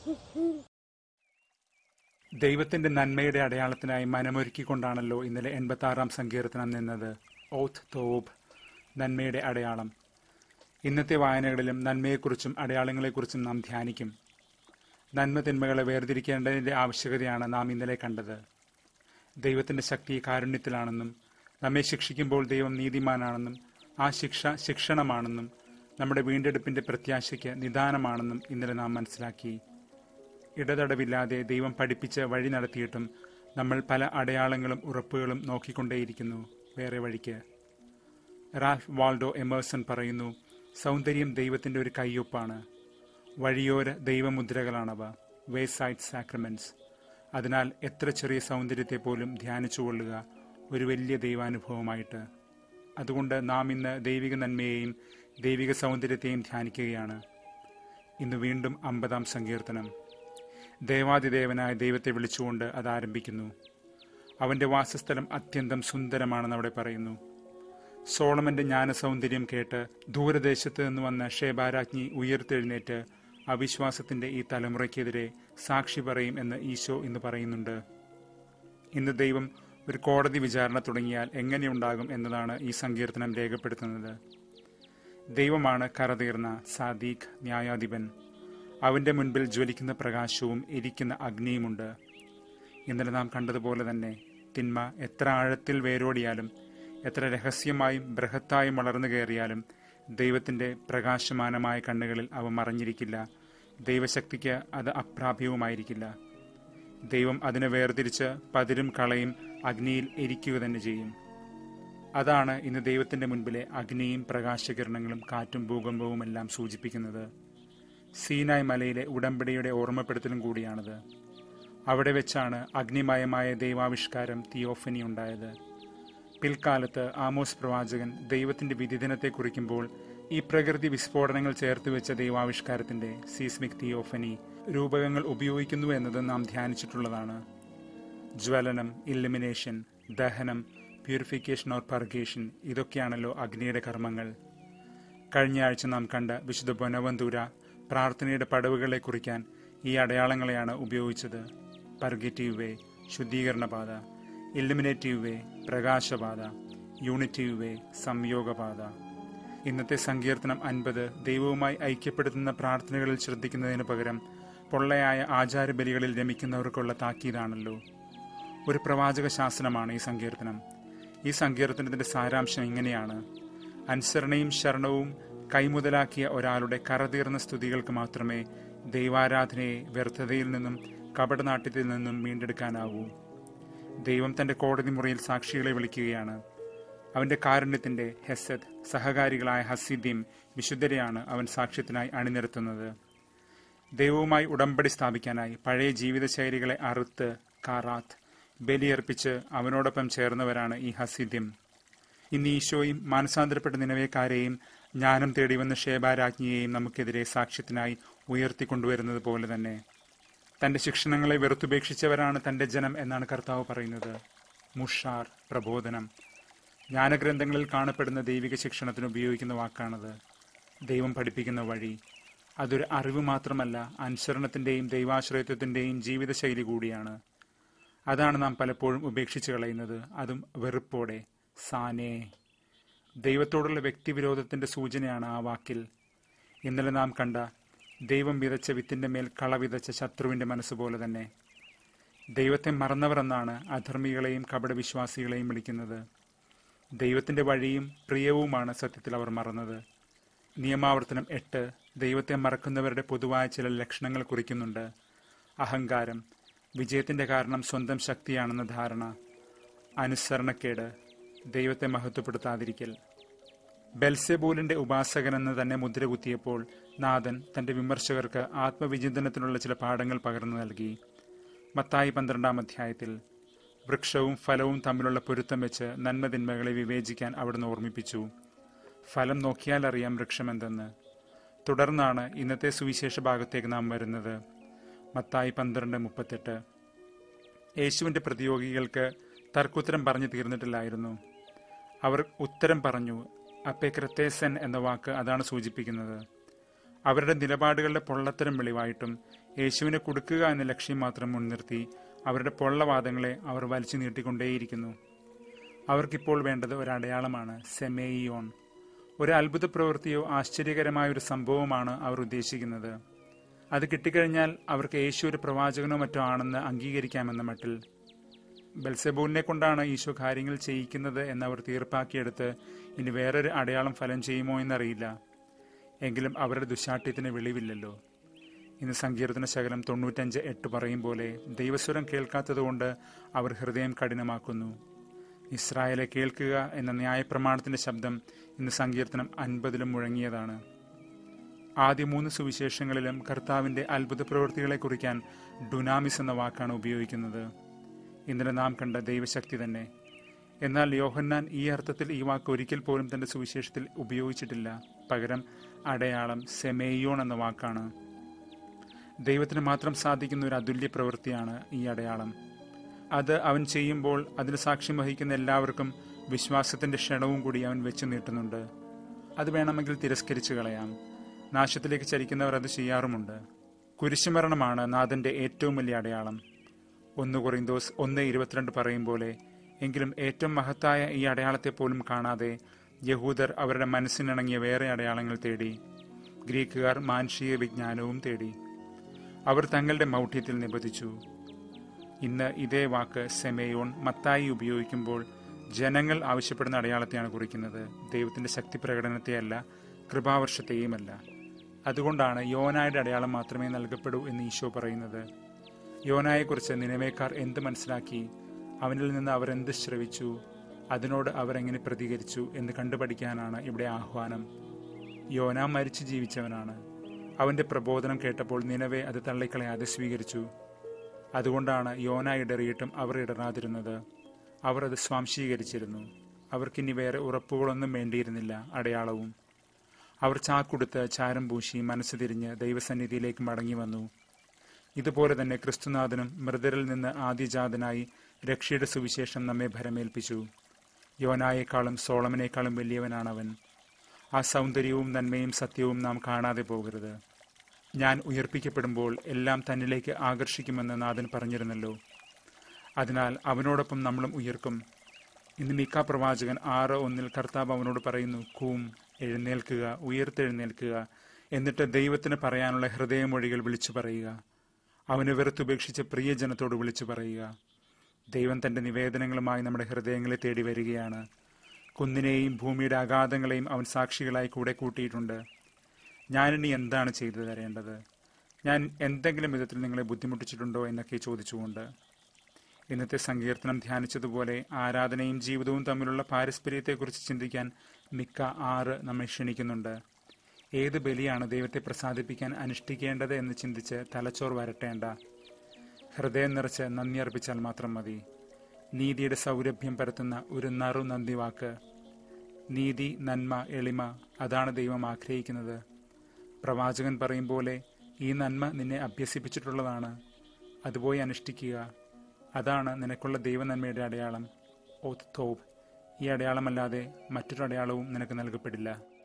ദൈവത്തിന്റെ നന്മയുടെ അടയാളത്തിനായി മനമൊരുക്കിക്കൊണ്ടാണല്ലോ ഇന്നലെ എൺപത്തി ആറാം സങ്കീർത്തനം നിന്നത് ഓത്ത് തോബ് നന്മയുടെ അടയാളം ഇന്നത്തെ വായനകളിലും നന്മയെക്കുറിച്ചും അടയാളങ്ങളെക്കുറിച്ചും നാം ധ്യാനിക്കും നന്മ തിന്മകളെ വേർതിരിക്കേണ്ടതിന്റെ ആവശ്യകതയാണ് നാം ഇന്നലെ കണ്ടത് ദൈവത്തിന്റെ ശക്തി കാരുണ്യത്തിലാണെന്നും നമ്മെ ശിക്ഷിക്കുമ്പോൾ ദൈവം നീതിമാനാണെന്നും ആ ശിക്ഷ ശിക്ഷണമാണെന്നും നമ്മുടെ വീണ്ടെടുപ്പിന്റെ പ്രത്യാശയ്ക്ക് നിദാനമാണെന്നും ഇന്നലെ നാം മനസ്സിലാക്കി ഇടതടവില്ലാതെ ദൈവം പഠിപ്പിച്ച് വഴി നടത്തിയിട്ടും നമ്മൾ പല അടയാളങ്ങളും ഉറപ്പുകളും നോക്കിക്കൊണ്ടേയിരിക്കുന്നു വേറെ വഴിക്ക് റാൽഫ് വാൾഡോ എമേഴ്സൺ പറയുന്നു സൗന്ദര്യം ദൈവത്തിന്റെ ഒരു കയ്യൊപ്പാണ് വഴിയോര ദൈവമുദ്രകളാണവ വേ സൈഡ് സാക്രമെന്റ്സ് അതിനാൽ എത്ര ചെറിയ സൗന്ദര്യത്തെ പോലും ധ്യാനിച്ചുകൊള്ളുക ഒരു വലിയ ദൈവാനുഭവമായിട്ട് അതുകൊണ്ട് നാം ഇന്ന് ദൈവിക നന്മയെയും ദൈവിക സൗന്ദര്യത്തെയും ധ്യാനിക്കുകയാണ് ഇന്ന് വീണ്ടും അമ്പതാം സങ്കീർത്തനം ദേവാതിദേവനായ ദൈവത്തെ വിളിച്ചുകൊണ്ട് അത് ആരംഭിക്കുന്നു അവന്റെ വാസസ്ഥലം അത്യന്തം സുന്ദരമാണെന്ന് അവിടെ പറയുന്നു സോളമന്റെ ജ്ഞാനസൗന്ദര്യം കേട്ട് ദൂരദേശത്ത് നിന്ന് വന്ന ഷേബാരാജ്ഞി ഉയർത്തെഴുന്നേറ്റ് അവിശ്വാസത്തിന്റെ ഈ തലമുറയ്ക്കെതിരെ സാക്ഷി പറയും എന്ന് ഈശോ ഇന്ന് പറയുന്നുണ്ട് ഇന്ന് ദൈവം ഒരു കോടതി വിചാരണ തുടങ്ങിയാൽ എങ്ങനെയുണ്ടാകും എന്നതാണ് ഈ സങ്കീർത്തനം രേഖപ്പെടുത്തുന്നത് ദൈവമാണ് കറതീർന്ന സാദീഖ് ന്യായാധിപൻ അവന്റെ മുൻപിൽ ജ്വലിക്കുന്ന പ്രകാശവും എരിക്കുന്ന അഗ്നിയുമുണ്ട് ഇന്നലെ നാം കണ്ടതുപോലെ തന്നെ തിന്മ എത്ര ആഴത്തിൽ വേരോടിയാലും എത്ര രഹസ്യമായും ബൃഹത്തായും വളർന്നു കയറിയാലും ദൈവത്തിന്റെ പ്രകാശമാനമായ കണ്ണുകളിൽ അവ മറഞ്ഞിരിക്കില്ല ദൈവശക്തിക്ക് അത് അപ്രാപ്യവുമായിരിക്കില്ല ദൈവം അതിനെ വേർതിരിച്ച് പതിരും കളയും അഗ്നിയിൽ എരിക്കുക തന്നെ ചെയ്യും അതാണ് ഇന്ന് ദൈവത്തിന്റെ മുൻപിലെ അഗ്നിയും പ്രകാശകിരണങ്ങളും കാറ്റും ഭൂകമ്പവും എല്ലാം സൂചിപ്പിക്കുന്നത് സീനായ് മലയിലെ ഉടമ്പടിയുടെ ഓർമ്മപ്പെടുത്തലും കൂടിയാണത് അവിടെ വെച്ചാണ് അഗ്നിമയമായ ദൈവാവിഷ്കാരം തിയോഫനി ഉണ്ടായത് പിൽക്കാലത്ത് ആമോസ് പ്രവാചകൻ ദൈവത്തിന്റെ വിധിദിനത്തെ കുറിക്കുമ്പോൾ ഈ പ്രകൃതി വിസ്ഫോടനങ്ങൾ ചേർത്ത് വെച്ച ദൈവാവിഷ്കാരത്തിന്റെ സീസ്മിക് തിയോഫനി രൂപകങ്ങൾ ഉപയോഗിക്കുന്നു എന്നത് നാം ധ്യാനിച്ചിട്ടുള്ളതാണ് ജ്വലനം ഇല്ലുമിനേഷൻ ദഹനം പ്യൂരിഫിക്കേഷൻ ഓർ പർഗേഷൻ ഇതൊക്കെയാണല്ലോ അഗ്നിയുടെ കർമ്മങ്ങൾ കഴിഞ്ഞ ആഴ്ച നാം കണ്ട വിശുദ്ധ ബൊനവന്തൂര പ്രാർത്ഥനയുടെ പടവുകളെ കുറിക്കാൻ ഈ അടയാളങ്ങളെയാണ് ഉപയോഗിച്ചത് പർഗറ്റീവ് വേ ശുദ്ധീകരണപാത ഇല്ലുമിനേറ്റീവ് വേ പ്രകാശപാത യൂണിറ്റീവ് വേ സംയോഗപാത ഇന്നത്തെ സങ്കീർത്തനം അൻപത് ദൈവവുമായി ഐക്യപ്പെടുത്തുന്ന പ്രാർത്ഥനകളിൽ ശ്രദ്ധിക്കുന്നതിന് പകരം പൊള്ളയായ ആചാരബലികളിൽ രമിക്കുന്നവർക്കുള്ള താക്കീതാണല്ലോ ഒരു പ്രവാചക ശാസനമാണ് ഈ സങ്കീർത്തനം ഈ സങ്കീർത്തനത്തിന്റെ സാരാംശം ഇങ്ങനെയാണ് അനുസരണയും ശരണവും കൈമുതലാക്കിയ ഒരാളുടെ കറതീർന്ന സ്തുതികൾക്ക് മാത്രമേ ദൈവാരാധനയെ വ്യർത്ഥതയിൽ നിന്നും കപടനാട്യത്തിൽ നിന്നും വീണ്ടെടുക്കാനാവൂ ദൈവം തന്റെ കോടതി മുറിയിൽ സാക്ഷികളെ വിളിക്കുകയാണ് അവന്റെ കാരുണ്യത്തിന്റെ ഹെസദ് സഹകാരികളായ ഹസിദ്യം വിശുദ്ധരെയാണ് അവൻ സാക്ഷ്യത്തിനായി അണിനിരത്തുന്നത് ദൈവവുമായി ഉടമ്പടി സ്ഥാപിക്കാനായി പഴയ ജീവിതശൈലികളെ അറുത്ത് കാറാത്ത് ബലിയർപ്പിച്ച് അവനോടൊപ്പം ചേർന്നവരാണ് ഈ ഹസിദ്യം ഇന്ന് ഈശോയും മാനസാന്തരപ്പെട്ട നിലവേക്കാരെയും ജ്ഞാനം തേടി വന്ന ഷേബാരാജ്ഞിയെയും നമുക്കെതിരെ സാക്ഷ്യത്തിനായി ഉയർത്തിക്കൊണ്ടുവരുന്നത് പോലെ തന്നെ തന്റെ ശിക്ഷണങ്ങളെ വെറുത്തുപേക്ഷിച്ചവരാണ് തന്റെ ജനം എന്നാണ് കർത്താവ് പറയുന്നത് മുഷാർ പ്രബോധനം ജ്ഞാനഗ്രന്ഥങ്ങളിൽ കാണപ്പെടുന്ന ദൈവിക ശിക്ഷണത്തിന് ഉപയോഗിക്കുന്ന വാക്കാണത് ദൈവം പഠിപ്പിക്കുന്ന വഴി അതൊരു അറിവ് മാത്രമല്ല അനുസരണത്തിന്റെയും ദൈവാശ്രയത്വത്തിന്റെയും ജീവിതശൈലി കൂടിയാണ് അതാണ് നാം പലപ്പോഴും ഉപേക്ഷിച്ച് കളയുന്നത് അതും വെറുപ്പോടെ സാനേ ദൈവത്തോടുള്ള വ്യക്തിവിരോധത്തിന്റെ സൂചനയാണ് ആ വാക്കിൽ ഇന്നലെ നാം കണ്ട ദൈവം വിതച്ച വിത്തിന്റെ മേൽ കള വിതച്ച ശത്രുവിന്റെ മനസ്സ് പോലെ തന്നെ ദൈവത്തെ മറന്നവർ എന്നാണ് അധർമ്മികളെയും കപടവിശ്വാസികളെയും വിളിക്കുന്നത് ദൈവത്തിന്റെ വഴിയും പ്രിയവുമാണ് സത്യത്തിൽ അവർ മറന്നത് നിയമാവർത്തനം എട്ട് ദൈവത്തെ മറക്കുന്നവരുടെ പൊതുവായ ചില ലക്ഷണങ്ങൾ കുറിക്കുന്നുണ്ട് അഹങ്കാരം വിജയത്തിന്റെ കാരണം സ്വന്തം ശക്തിയാണെന്ന ധാരണ അനുസരണക്കേട് ദൈവത്തെ മഹത്വപ്പെടുത്താതിരിക്കൽ ബെൽസെബൂലിന്റെ ഉപാസകനെന്ന് തന്നെ മുദ്ര കുത്തിയപ്പോൾ നാഥൻ തന്റെ വിമർശകർക്ക് ആത്മവിചിന്തനത്തിനുള്ള ചില പാഠങ്ങൾ പകർന്നു നൽകി മത്തായി പന്ത്രണ്ടാം അധ്യായത്തിൽ വൃക്ഷവും ഫലവും തമ്മിലുള്ള പൊരുത്തം വെച്ച് നന്മതിന്മകളെ വിവേചിക്കാൻ അവിടുന്ന് ഓർമ്മിപ്പിച്ചു ഫലം നോക്കിയാൽ അറിയാം വൃക്ഷമെന്തെന്ന് തുടർന്നാണ് ഇന്നത്തെ സുവിശേഷ ഭാഗത്തേക്ക് നാം വരുന്നത് മത്തായി പന്ത്രണ്ട് മുപ്പത്തെട്ട് യേശുവിന്റെ പ്രതിയോഗികൾക്ക് തർക്കുത്തരം പറഞ്ഞു തീർന്നിട്ടില്ലായിരുന്നു അവർ ഉത്തരം പറഞ്ഞു അപ്പെ ക്രത്തേസൻ എന്ന വാക്ക് അതാണ് സൂചിപ്പിക്കുന്നത് അവരുടെ നിലപാടുകളുടെ പൊള്ളത്തരം വെളിവായിട്ടും യേശുവിനെ കൊടുക്കുക എന്ന ലക്ഷ്യം മാത്രം മുൻനിർത്തി അവരുടെ പൊള്ളവാദങ്ങളെ അവർ വലിച്ചു നീട്ടിക്കൊണ്ടേയിരിക്കുന്നു അവർക്കിപ്പോൾ വേണ്ടത് ഒരടയാളമാണ് സെമേയിയോൺ ഒരു അത്ഭുത പ്രവൃത്തിയോ ആശ്ചര്യകരമായ ഒരു സംഭവമാണ് അവർ ഉദ്ദേശിക്കുന്നത് അത് കിട്ടിക്കഴിഞ്ഞാൽ അവർക്ക് യേശു ഒരു പ്രവാചകനോ മറ്റോ ആണെന്ന് അംഗീകരിക്കാമെന്ന മട്ടിൽ ബെൽസെബൂലിനെ കൊണ്ടാണ് ഈശോ കാര്യങ്ങൾ ചെയ്യിക്കുന്നത് എന്നവർ തീർപ്പാക്കിയെടുത്ത് ഇനി വേറൊരു അടയാളം ഫലം ചെയ്യുമോ എന്നറിയില്ല എങ്കിലും അവരുടെ ദുശാഠ്യത്തിന് വെളിവില്ലല്ലോ ഇന്ന് സങ്കീർത്തന ശകലം തൊണ്ണൂറ്റഞ്ച് എട്ട് പറയും പോലെ ദൈവസ്വരം കേൾക്കാത്തതുകൊണ്ട് അവർ ഹൃദയം കഠിനമാക്കുന്നു ഇസ്രായേലെ കേൾക്കുക എന്ന ന്യായപ്രമാണത്തിന്റെ ശബ്ദം ഇന്ന് സങ്കീർത്തനം അൻപതിലും മുഴങ്ങിയതാണ് ആദ്യ മൂന്ന് സുവിശേഷങ്ങളിലും കർത്താവിന്റെ അത്ഭുത പ്രവൃത്തികളെ കുറിക്കാൻ ഡുനാമിസ് എന്ന വാക്കാണ് ഉപയോഗിക്കുന്നത് ഇന്നലെ നാം കണ്ട ദൈവശക്തി തന്നെ എന്നാൽ യോഹന്നാൻ ഈ അർത്ഥത്തിൽ ഈ വാക്ക് ഒരിക്കൽ പോലും തന്റെ സുവിശേഷത്തിൽ ഉപയോഗിച്ചിട്ടില്ല പകരം അടയാളം സെമേയോൺ എന്ന വാക്കാണ് ദൈവത്തിന് മാത്രം സാധിക്കുന്ന ഒരു അതുല്യ പ്രവൃത്തിയാണ് ഈ അടയാളം അത് അവൻ ചെയ്യുമ്പോൾ അതിന് സാക്ഷ്യം വഹിക്കുന്ന എല്ലാവർക്കും വിശ്വാസത്തിന്റെ ക്ഷണവും കൂടി അവൻ വെച്ചു നീട്ടുന്നുണ്ട് അത് വേണമെങ്കിൽ തിരസ്കരിച്ചു കളയാം നാശത്തിലേക്ക് ചരിക്കുന്നവർ അത് ചെയ്യാറുമുണ്ട് കുരിശുമരണമാണ് നാഥന്റെ ഏറ്റവും വലിയ അടയാളം ഒന്ന് കൊറിന്തോസ് ഒന്ന് ഇരുപത്തിരണ്ട് പറയും പോലെ എങ്കിലും ഏറ്റവും മഹത്തായ ഈ അടയാളത്തെ പോലും കാണാതെ യഹൂദർ അവരുടെ മനസ്സിനിണങ്ങിയ വേറെ അടയാളങ്ങൾ തേടി ഗ്രീക്കുകാർ മാനുഷിക വിജ്ഞാനവും തേടി അവർ തങ്ങളുടെ മൗഢ്യത്തിൽ നിബന്ധിച്ചു ഇന്ന് ഇതേ വാക്ക് സെമയോൺ മത്തായി ഉപയോഗിക്കുമ്പോൾ ജനങ്ങൾ ആവശ്യപ്പെടുന്ന അടയാളത്തെയാണ് കുറിക്കുന്നത് ദൈവത്തിന്റെ ശക്തി പ്രകടനത്തെയല്ല കൃപാവർഷത്തെയുമല്ല അതുകൊണ്ടാണ് യോനായുടെ അടയാളം മാത്രമേ നൽകപ്പെടൂ എന്ന് ഈശോ പറയുന്നത് യോനായെക്കുറിച്ച് നിലമേക്കാർ എന്ത് മനസ്സിലാക്കി അവനിൽ നിന്ന് അവർ എന്ത് ശ്രവിച്ചു അതിനോട് അവർ എങ്ങനെ പ്രതികരിച്ചു എന്ന് കണ്ടുപഠിക്കാനാണ് ഇവിടെ ആഹ്വാനം യോന മരിച്ചു ജീവിച്ചവനാണ് അവന്റെ പ്രബോധനം കേട്ടപ്പോൾ നിലവെ അത് തള്ളിക്കളയാതെ സ്വീകരിച്ചു അതുകൊണ്ടാണ് യോന ഇടറിയിട്ടും അവർ ഇടറാതിരുന്നത് അവർ അത് സ്വാംശീകരിച്ചിരുന്നു അവർക്കിനി വേറെ ഉറപ്പുകളൊന്നും വേണ്ടിയിരുന്നില്ല അടയാളവും അവർ ചാക്കുടുത്ത് ചാരം പൂശി മനസ്സ് തിരിഞ്ഞ് ദൈവസന്നിധിയിലേക്ക് മടങ്ങി വന്നു ഇതുപോലെ തന്നെ ക്രിസ്തുനാഥനും മൃതരിൽ നിന്ന് ആദ്യജാതനായി രക്ഷയുടെ സുവിശേഷം നമ്മെ ഭരമേൽപ്പിച്ചു യോനായേക്കാളും സോളമനേക്കാളും വലിയവനാണവൻ ആ സൗന്ദര്യവും നന്മയും സത്യവും നാം കാണാതെ പോകരുത് ഞാൻ ഉയർപ്പിക്കപ്പെടുമ്പോൾ എല്ലാം തന്നിലേക്ക് ആകർഷിക്കുമെന്ന് നാഥൻ പറഞ്ഞിരുന്നല്ലോ അതിനാൽ അവനോടൊപ്പം നമ്മളും ഉയർക്കും ഇന്ന് മിക്ക പ്രവാചകൻ ആറ് ഒന്നിൽ കർത്താവ് അവനോട് പറയുന്നു കൂം എഴുന്നേൽക്കുക ഉയർത്തെഴുന്നേൽക്കുക എന്നിട്ട് ദൈവത്തിന് പറയാനുള്ള ഹൃദയമൊഴികൾ വിളിച്ചു പറയുക അവന് വെറുത്തുപേക്ഷിച്ച് പ്രിയജനത്തോട് വിളിച്ചു പറയുക ദൈവം തന്റെ നിവേദനങ്ങളുമായി നമ്മുടെ ഹൃദയങ്ങളെ തേടി വരികയാണ് കുന്നിനെയും ഭൂമിയുടെ അഗാധങ്ങളെയും അവൻ സാക്ഷികളായി കൂടെ കൂട്ടിയിട്ടുണ്ട് ഞാനിനി എന്താണ് ചെയ്തു തരേണ്ടത് ഞാൻ എന്തെങ്കിലും വിധത്തിൽ നിങ്ങളെ ബുദ്ധിമുട്ടിച്ചിട്ടുണ്ടോ എന്നൊക്കെ ചോദിച്ചുകൊണ്ട് ഇന്നത്തെ സങ്കീർത്തനം ധ്യാനിച്ചതുപോലെ ആരാധനയും ജീവിതവും തമ്മിലുള്ള പാരസ്പര്യത്തെക്കുറിച്ച് ചിന്തിക്കാൻ മിക്ക ആറ് നമ്മെ ക്ഷണിക്കുന്നുണ്ട് ഏത് ബലിയാണ് ദൈവത്തെ പ്രസാദിപ്പിക്കാൻ അനുഷ്ഠിക്കേണ്ടത് എന്ന് ചിന്തിച്ച് തലച്ചോർ വരട്ടേണ്ട ഹൃദയം നിറച്ച് നന്ദി അർപ്പിച്ചാൽ മാത്രം മതി നീതിയുടെ സൗരഭ്യം പരത്തുന്ന ഒരു നറു നന്ദി വാക്ക് നീതി നന്മ എളിമ അതാണ് ദൈവം ആഗ്രഹിക്കുന്നത് പ്രവാചകൻ പറയും പോലെ ഈ നന്മ നിന്നെ അഭ്യസിപ്പിച്ചിട്ടുള്ളതാണ് അതുപോയി അനുഷ്ഠിക്കുക അതാണ് നിനക്കുള്ള ദൈവനന്മയുടെ അടയാളം ഓത്ത് തോബ് ഈ അടയാളമല്ലാതെ മറ്റൊരു അടയാളവും നിനക്ക് നൽകപ്പെടില്ല